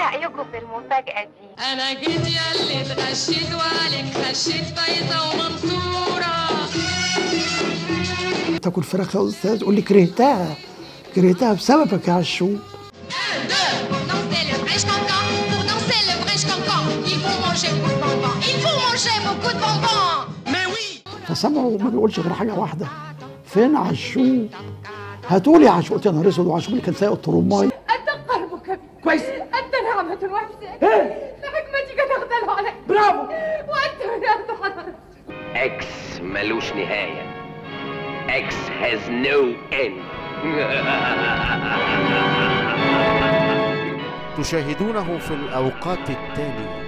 رأيكم بالمفاجأة دي؟ انا جيت ياللي اتغشيت وعليك خشيت فايزه ومنصوره تاكل فراخ يا استاذ قول لي كرهتها كرهتها بسببك يا عشوب Pour danser le vrai cancan, pour danser le vrai cancan, il faut manger beaucoup de bonbons. Il faut manger beaucoup de bonbons. Mais oui. فسمعوا ما بيقولش غير حاجه واحده فين عشوب هاتولي يا عشوب يا نهار اسود وعشوب اللي كان سايق الطرماي أنت قلبك كويس أنت نعمة وحدة بحكمتك تغتال عليك برافو وأنت من أرض اكس ملوش نهاية اكس has no end تشاهدونه في الأوقات التالية